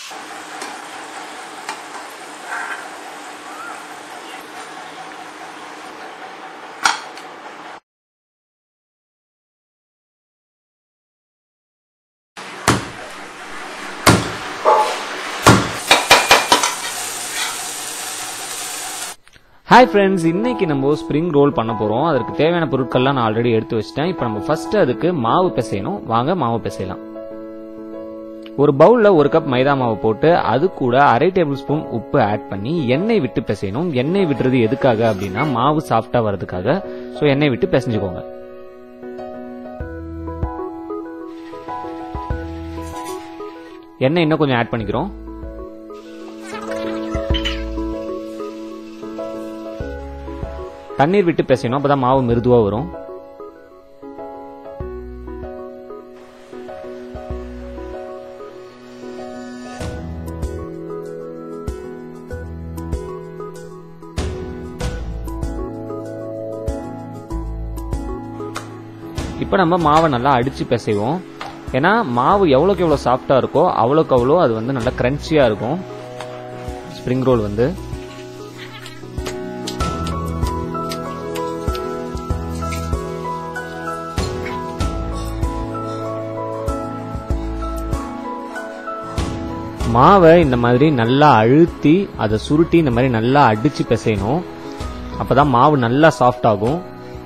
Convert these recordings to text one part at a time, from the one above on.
hi friends இன்னைக்கு நம்ம spring roll பண்ண போறோம் அதற்கு தேவையான பொருட்கள்லாம் நான் ஆல்ரெடி எடுத்து வச்சிட்டேன் இப்போ நம்ம ஃபர்ஸ்ட் அதுக்கு மாவு பிசையணும் வாங்க மாவு பிசையலாம் ஒரு பவுல்ல ஒரு கப் மைதா மாவு போட்டு அது கூட அரை டேபிள் ஸ்பூன் உப்பு ஆட் பண்ணி எண்ணெய் விட்டு பிசையணும் எண்ணெய் விட்டுறது எதுக்காக அப்படின்னா மாவு சாஃப்டா வர்றதுக்காக ஸோ எண்ணெய் விட்டு பிசைஞ்சுக்கோங்க எண்ணெய் இன்னும் கொஞ்சம் ஆட் பண்ணிக்கிறோம் தண்ணீர் விட்டு பிசையணும் அப்பதான் மாவு மிருதுவா வரும் இப்போ நம்ம மாவை நல்லா அடிச்சு பிசைவோம் ஏன்னா மாவு எவ்வளோக்கு எவ்வளோ சாஃப்டா இருக்கோ அவ்வளோக்கு அவ்வளோ அது வந்து நல்லா கிரன்ச்சியா இருக்கும் ஸ்ப்ரிங் ரோல் வந்து மாவை இந்த மாதிரி நல்லா அழுத்தி அதை சுருட்டி இந்த மாதிரி நல்லா அடிச்சு பிசையணும் அப்பதான் மாவு நல்லா சாஃப்ட் ஆகும்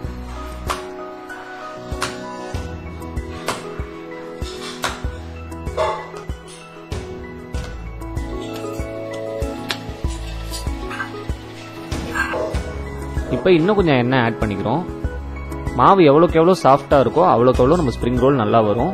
இப்போ இன்னும் கொஞ்சம் எண்ணெய் ஆட் பண்ணிக்கிறோம் மாவு எவ்வளோக்கு எவ்வளோ சாஃப்டா இருக்கோ அவ்வளோக்கு எவ்வளோ நம்ம ஸ்ப்ரிங் ரோல் நல்லா வரும்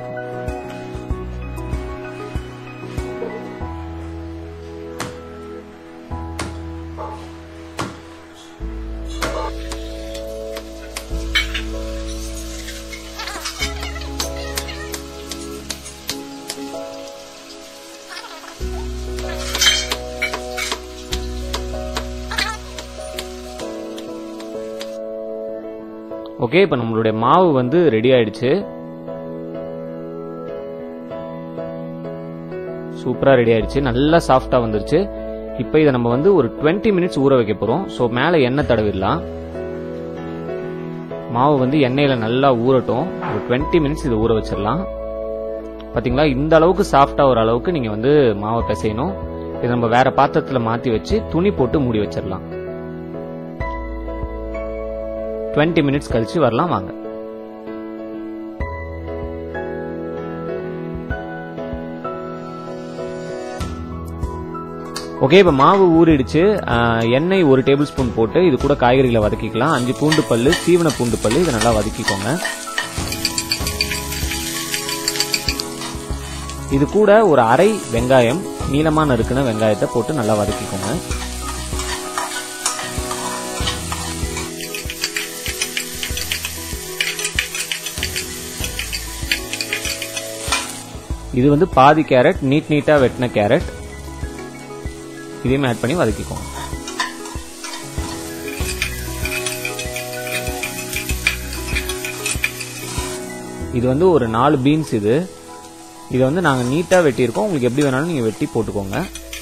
ஓகே இப்போ நம்மளுடைய மாவு வந்து ரெடி ஆயிடுச்சு சூப்பரா ரெடி ஆயிடுச்சு நல்லா சாஃப்டா வந்துருச்சு இப்போ இதை நம்ம வந்து ஒரு 20 மினிட்ஸ் ஊற வைக்க போறோம் ஸோ மேலே எண்ணெய் தடவிடலாம் மாவு வந்து எண்ணெயில நல்லா ஊறட்டும் ஒரு 20 மினிட்ஸ் இதை ஊற வச்சிடலாம் பாத்தீங்களா இந்த அளவுக்கு சாஃப்டா ஒரு அளவுக்கு நீங்க வந்து மாவை பிசையணும் இதை நம்ம வேற பாத்திரத்துல மாத்தி வச்சு துணி போட்டு மூடி வச்சிடலாம் 20 மினிட்ஸ் கழிச்சு வரலாம் வாங்க ஓகே இப்போ மாவு ஊறிடுச்சு ஆஹ், எண்ணெய் ஒரு டேபிள் ஸ்பூன் போட்டு இது கூட காய்கறிகளை வதக்கிக்கலாம் அஞ்சு பூண்டு பல்லு சீவன பூண்டு பல்லு இதை நல்லா வதக்கிக்கோங்க இது கூட ஒரு அரை வெங்காயம் நீளமா நறுக்குன வெங்காயத்தை போட்டு நல்லா வதக்கிக்கோங்க இது வந்து பாதி கேரட் நீட் நீட்டா வெட்டின கேரட் இதையும் ஆட் பண்ணி வதக்கிக்கோங்க இது வந்து ஒரு நாலு பீன்ஸ் இது இதை வந்து நாங்க நீட்டா வெட்டியிருக்கோம் உங்களுக்கு எப்படி வேணாலும் நீங்க வெட்டி போட்டுக்கோங்க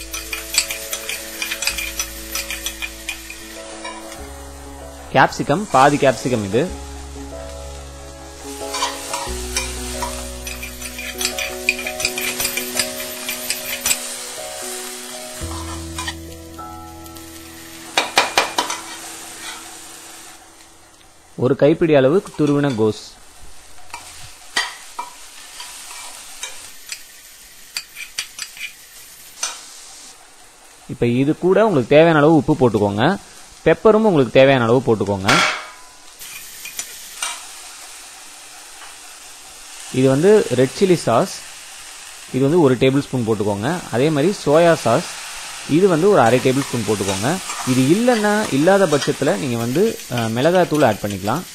கேப்சிகம் பாதி கேப்சிகம் இது ஒரு கைப்பிடி அளவு துருவின கோஸ் இப்ப இது கூட உங்களுக்கு தேவையான அளவு உப்பு போட்டுக்கோங்க பெப்பரும் உங்களுக்கு தேவையான அளவு போட்டுக்கோங்க இது வந்து ரெட் சில்லி சாஸ் இது வந்து ஒரு டேபிள் ஸ்பூன் போட்டுக்கோங்க அதே மாதிரி சோயா சாஸ் இது வந்து ஒரு அரை டேபிள் ஸ்பூன் போட்டுக்கோங்க இது இல்லைன்னா இல்லாத பட்சத்தில் நீங்கள் வந்து அஹ், மிளகாய் தூள் ஆட் பண்ணிக்கலாம்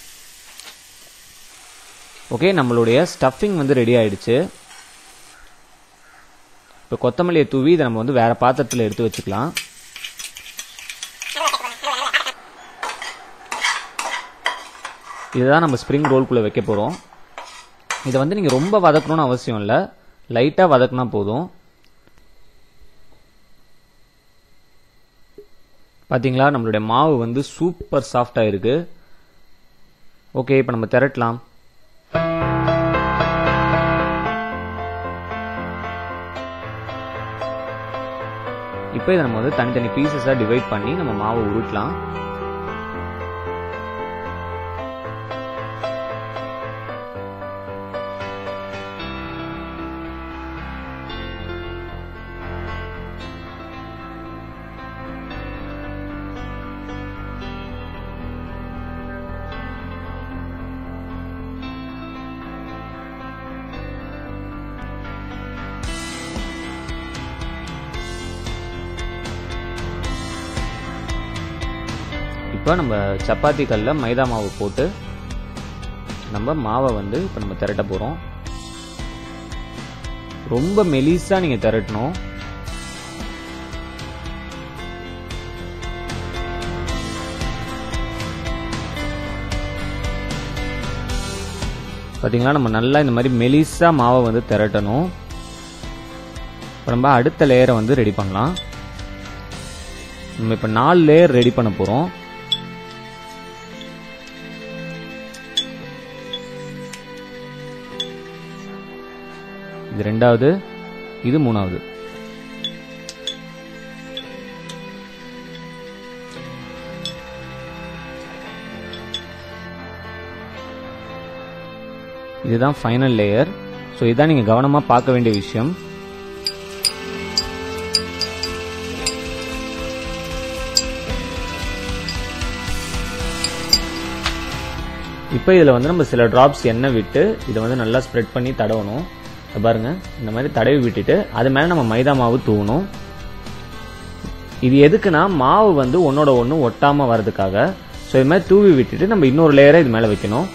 ஓகே நம்மளுடைய ஸ்டஃபிங் வந்து ரெடி ஆயிடுச்சு இப்போ கொத்தமல்லியை தூவி இதை நம்ம வந்து வேற பாத்திரத்தில் எடுத்து வச்சுக்கலாம் இதுதான் நம்ம ஸ்ப்ரிங் ரோல்குள்ளே வைக்க போகிறோம் இதை வந்து நீங்கள் ரொம்ப வதக்கணும்னு அவசியம் இல்லை லைட்டாக வதக்குனா போதும் பாத்தீங்களா நம்மளுடைய மாவு வந்து சூப்பர் சாஃப்டா இருக்கு ஓகே இப்போ நம்ம திரட்டலாம் இப்போ இதை நம்ம வந்து தனித்தனி பீசஸாக டிவைட் பண்ணி நம்ம மாவை உருட்டலாம் இப்போ நம்ம சப்பாத்தி கல்ல மைதா மாவு போட்டு நம்ம மாவை வந்து இப்போ நம்ம திரட்ட போகிறோம் ரொம்ப மெலிசா நீங்க திரட்டணும் பாத்தீங்களா நம்ம நல்லா இந்த மாதிரி மெலிசா மாவை வந்து திரட்டணும் இப்போ நம்ம அடுத்த லேயரை வந்து ரெடி பண்ணலாம் நம்ம இப்போ நாலு லேயர் ரெடி பண்ண போகிறோம் இது ரெண்டாவது இது மூணாவது இதுதான் ஃபைனல் லேயர் ஸோ இதான் நீங்கள் கவனமாக பார்க்க வேண்டிய விஷயம் இப்போ இதில் வந்து நம்ம சில டிராப்ஸ் எண்ணெய் விட்டு இதை வந்து நல்லா ஸ்ப்ரெட் பண்ணி தடவணும் இதை பாருங்க இந்த மாதிரி தடவி விட்டுட்டு அது மேலே நம்ம மைதா மாவு தூவணும் இது எதுக்குன்னா மாவு வந்து ஒன்னோட ஒன்று ஒட்டாமல் வர்றதுக்காக ஸோ இது மாதிரி தூவி விட்டுட்டு நம்ம இன்னொரு லேயரை இது மேலே வைக்கணும்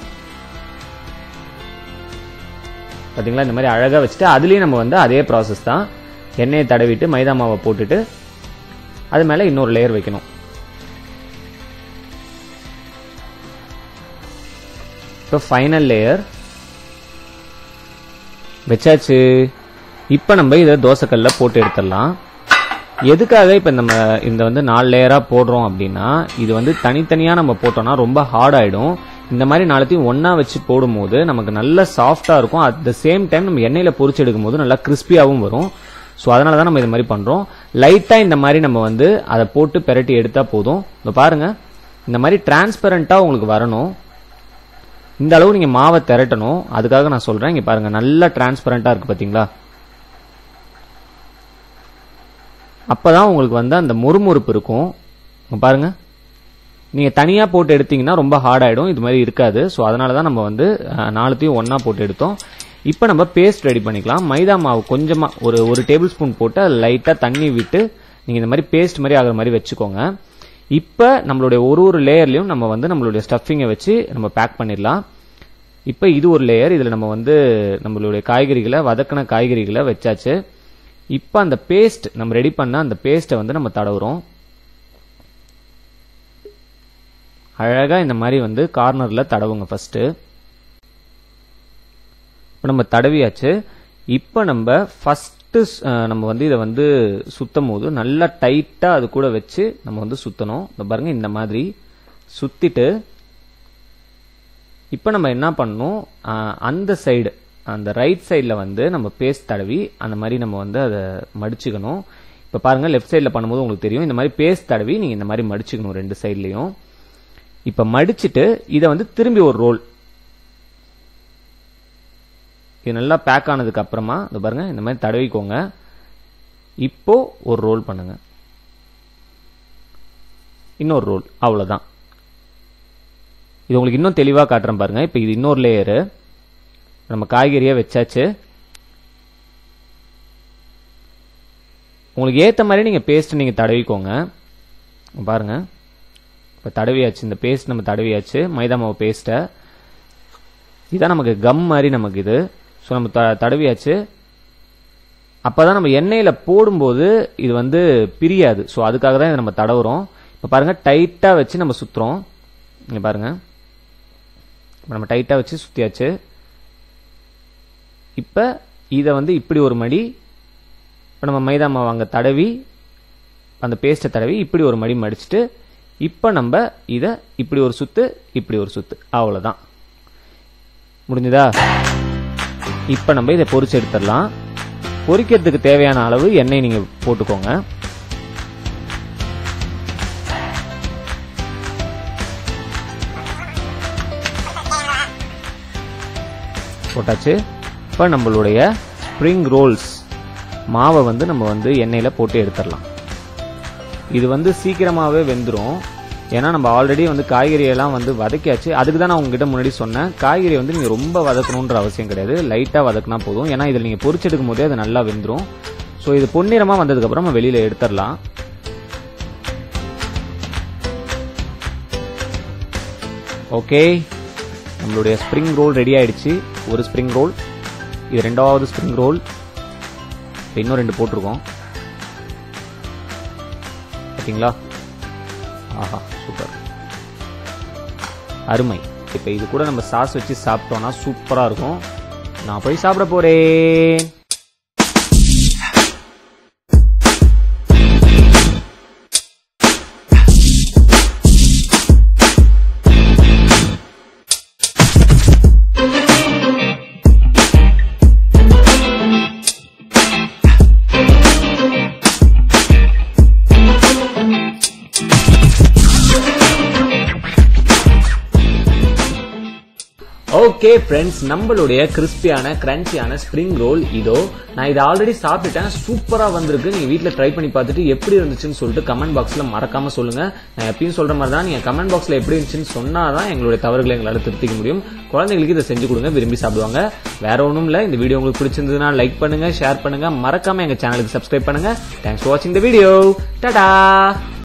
பார்த்தீங்களா இந்த மாதிரி அழகாக வச்சுட்டு அதுலேயும் நம்ம வந்து அதே ப்ராசஸ் தான் எண்ணெயை தடவிட்டு மைதா மாவை போட்டுட்டு அது மேலே இன்னொரு லேயர் வைக்கணும் இப்போ ஃபைனல் லேயர் வச்சாச்சு இப்போ நம்ம இதை தோசைக்கல்ல போட்டு எடுத்துடலாம் எதுக்காக இப்போ நம்ம இந்த வந்து நாலு லேயராக போடுறோம் அப்படின்னா இது வந்து தனித்தனியாக நம்ம போட்டோம்னா ரொம்ப ஹார்ட் ஆகிடும் இந்த மாதிரி நாளத்தையும் ஒன்றா வச்சு போடும்போது நமக்கு நல்ல சாஃப்டாக இருக்கும் அட் த சேம் டைம் நம்ம எண்ணெயில் பொரிச்சு எடுக்கும் போது நல்லா கிறிஸ்பியாகவும் வரும் ஸோ அதனால தான் நம்ம இது மாதிரி பண்ணுறோம் லைட்டாக இந்த மாதிரி நம்ம வந்து அதை போட்டு பெரட்டி எடுத்தால் போதும் இப்போ பாருங்க இந்த மாதிரி டிரான்ஸ்பரண்ட்டாக உங்களுக்கு வரணும் இந்த அளவு நீங்க மாவை திரட்டணும் அதுக்காக நான் சொல்றேன் இங்க பாருங்க நல்லா டிரான்ஸ்பரண்டா இருக்கு பாத்தீங்களா அப்பதான் உங்களுக்கு வந்து அந்த முறுமுறுப்பு இருக்கும் இங்க பாருங்க நீங்க தனியா போட்டு எடுத்தீங்கன்னா ரொம்ப ஹார்ட் ஆயிடும் இது மாதிரி இருக்காது ஸோ அதனால தான் நம்ம வந்து அஹ், நாலுத்தையும் ஒண்ணா போட்டு எடுத்தோம் இப்போ நம்ம பேஸ்ட் ரெடி பண்ணிக்கலாம் மைதா மாவு கொஞ்சமா ஒரு ஒரு டேபிள் ஸ்பூன் போட்டு அது லைட்டா தண்ணி விட்டு நீங்க இந்த மாதிரி பேஸ்ட் மாதிரி ஆகிற மாதிரி வச்சுக்கோங்க இப்போ நம்மளுடைய ஒரு ஒரு லேயர்லயும் நம்ம வந்து நம்மளுடைய ஸ்டஃபிங்கை வச்சு நம்ம பேக் பண்ணிடலாம் இப்போ இது ஒரு லேயர் இதில் நம்ம வந்து நம்மளுடைய காய்கறிகளை வதக்கின காய்கறிகளை வச்சாச்சு இப்போ அந்த பேஸ்ட் நம்ம ரெடி பண்ண அந்த பேஸ்ட்டை வந்து நம்ம தடவுறோம் அழகா இந்த மாதிரி வந்து கார்னர்ல தடவுங்க ஃபர்ஸ்ட் இப்போ நம்ம தடவியாச்சு இப்போ நம்ம ஃபர்ஸ்ட் நம்ம வந்து இதை வந்து சுத்தும் போது நல்லா டைட்டா அது கூட வச்சு நம்ம வந்து சுத்தணும் இந்த பாருங்க இந்த மாதிரி சுத்திட்டு இப்போ நம்ம என்ன பண்ணணும் ஆஹ், அந்த சைடு அந்த ரைட் சைடில் வந்து நம்ம பேஸ்ட் தடவி அந்த மாதிரி நம்ம வந்து அதை மடிச்சுக்கணும் இப்போ பாருங்க லெஃப்ட் சைடில் பண்ணும்போது உங்களுக்கு தெரியும் இந்த மாதிரி பேஸ்ட் தடவி நீங்கள் இந்த மாதிரி மடிச்சுக்கணும் ரெண்டு சைட்லையும் இப்போ மடிச்சிட்டு இதை வந்து திரும்பி ஒரு ரோல் இது நல்லா பேக் ஆனதுக்கு அப்புறமா இந்த பாருங்க இந்த மாதிரி தடவிக்கோங்க இப்போ ஒரு ரோல் பண்ணுங்க இன்னொரு ரோல் அவ்வளவுதான் இது உங்களுக்கு இன்னும் தெளிவா காட்டுறேன் பாருங்க இப்போ இது இன்னொரு லேயரு நம்ம காய்கறியை வச்சாச்சு உங்களுக்கு ஏத்த மாதிரி நீங்க பேஸ்ட் நீங்க தடவிக்கோங்க இங்க பாருங்க இப்போ தடவியாச்சு இந்த பேஸ்ட் நம்ம தடவியாச்சு மைதா மாவு பேஸ்ட்டை இதான் நமக்கு கம் மாதிரி நமக்கு இது ஸோ நம்ம த தடவியாச்சு அப்பதான் நம்ம எண்ணெயில போடும்போது இது வந்து பிரியாது ஸோ அதுக்காக தான் இதை நம்ம தடவுறோம் இப்போ பாருங்க டைட்டா வச்சு நம்ம சுத்துறோம் இங்க பாருங்க இப்ப நம்ம டைட்டா வச்சு சுத்தியாச்சு இப்ப இதை வந்து இப்படி ஒரு மடி இப்போ நம்ம மைதா மாவு அங்கே தடவி அந்த பேஸ்ட்டை தடவி இப்படி ஒரு மடி மடிச்சுட்டு இப்போ நம்ம இதை இப்படி ஒரு சுத்து இப்படி ஒரு சுத்து அவ்வளோதான் முடிஞ்சதா இப்போ நம்ம இதை பொரிச்சு எடுத்துடலாம் பொரிக்கிறதுக்கு தேவையான அளவு எண்ணெய் நீங்கள் போட்டுக்கோங்க போட்டாச்சு இப்போ நம்மளுடைய ஸ்ப்ரிங் ரோல்ஸ் மாவை வந்து நம்ம வந்து எண்ணெயில் போட்டு எடுத்துடலாம் இது வந்து சீக்கிரமாகவே வெந்துடும் ஏன்னா நம்ம ஆல்ரெடி வந்து காய்கறியெல்லாம் வந்து வதக்கியாச்சு அதுக்கு தான் நான் உங்ககிட்ட முன்னாடி சொன்னேன் காய்கறி வந்து நீங்கள் ரொம்ப வதக்கணுன்ற அவசியம் கிடையாது லைட்டாக வதக்குனா போதும் ஏன்னா இதில் நீங்கள் பொரிச்செடுக்கும் போதே அது நல்லா வெந்துடும் ஸோ இது பொன்னிறமாக வந்ததுக்கப்புறம் நம்ம வெளியில் எடுத்துடலாம் ஓகே நம்மளுடைய ஸ்ப்ரிங் ரோல் ரெடி ஆயிடுச்சு ஒரு ஸ்ப்ரிங் ரோல் இது ரெண்டாவது ஸ்ப்ரிங் ரோல் இப்போ இன்னும் ரெண்டு போட்டிருக்கோம் பார்த்தீங்களா ஆஹா சூப்பர் அருமை இப்போ இது கூட நம்ம சாஸ் வச்சு சாப்பிட்டோம்னா சூப்பராக இருக்கும் நான் போய் சாப்பிட போறேன் ஓகே ஃப்ரெண்ட்ஸ் நம்மளுடைய கிறிஸ்பியான கிரன்ச்சியான ஸ்ப்ரிங் ரோல் இதோ நான் இதை ஆல்ரெடி சாப்பிட்டுட்டேன் சூப்பரா வந்திருக்கு நீங்க வீட்ல ட்ரை பண்ணி பார்த்துட்டு எப்படி இருந்துச்சுன்னு சொல்லிட்டு கமெண்ட் பாக்ஸ்ல மறக்காம சொல்லுங்க நான் எப்பயும் சொல்ற மாதிரி தான் நீங்க கமெண்ட் பாக்ஸ்ல எப்படி இருந்துச்சுன்னு சொன்னாதான் எங்களுடைய தவறுகளை எங்களால திருத்திக்க முடியும் குழந்தைங்களுக்கு இதை செஞ்சு கொடுங்க விரும்பி சாப்பிடுவாங்க வேற ஒன்றும் இல்லை இந்த வீடியோ உங்களுக்கு பிடிச்சிருந்ததுன்னா லைக் பண்ணுங்க ஷேர் பண்ணுங்க மறக்காம எங்க சேனலுக்கு சப்ஸ்கிரைப் பண்ணுங்க தேங்க்ஸ் ஃபார் வாட்சிங் த வீடியோ டாடா